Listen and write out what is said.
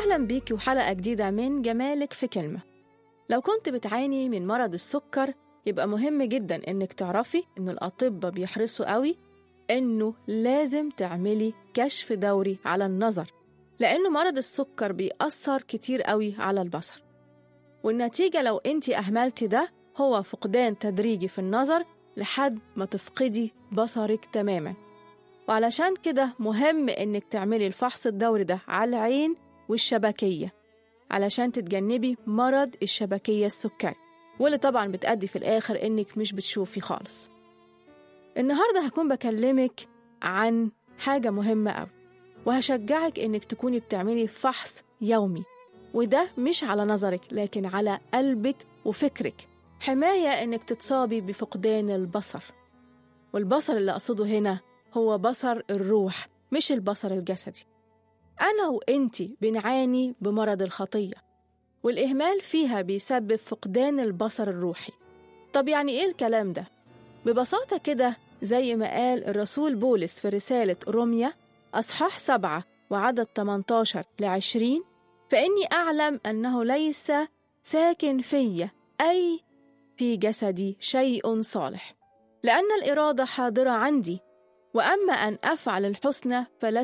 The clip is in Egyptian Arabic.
أهلا بيك وحلقة جديدة من جمالك في كلمة لو كنت بتعاني من مرض السكر يبقى مهم جدا إنك تعرفي إنه الأطباء بيحرصوا قوي إنه لازم تعملي كشف دوري على النظر لأنه مرض السكر بيأثر كتير قوي على البصر والنتيجة لو أنت أهملتي ده هو فقدان تدريجي في النظر لحد ما تفقدي بصرك تماما وعلشان كده مهم إنك تعملي الفحص الدوري ده على العين والشبكية علشان تتجنبي مرض الشبكية السكري واللي طبعا بتأدي في الآخر إنك مش بتشوفي خالص النهاردة هكون بكلمك عن حاجة مهمة أوي وهشجعك إنك تكوني بتعملي فحص يومي وده مش على نظرك لكن على قلبك وفكرك حماية إنك تتصابي بفقدان البصر والبصر اللي أقصده هنا هو بصر الروح مش البصر الجسدي أنا وإنتي بنعاني بمرض الخطية والإهمال فيها بيسبب فقدان البصر الروحي طب يعني إيه الكلام ده؟ ببساطة كده زي ما قال الرسول بولس في رسالة روميا أصحاح سبعة وعدد 18 ل 20 فإني أعلم أنه ليس ساكن في أي في جسدي شيء صالح لأن الإرادة حاضرة عندي وأما أن أفعل الحسنى فلست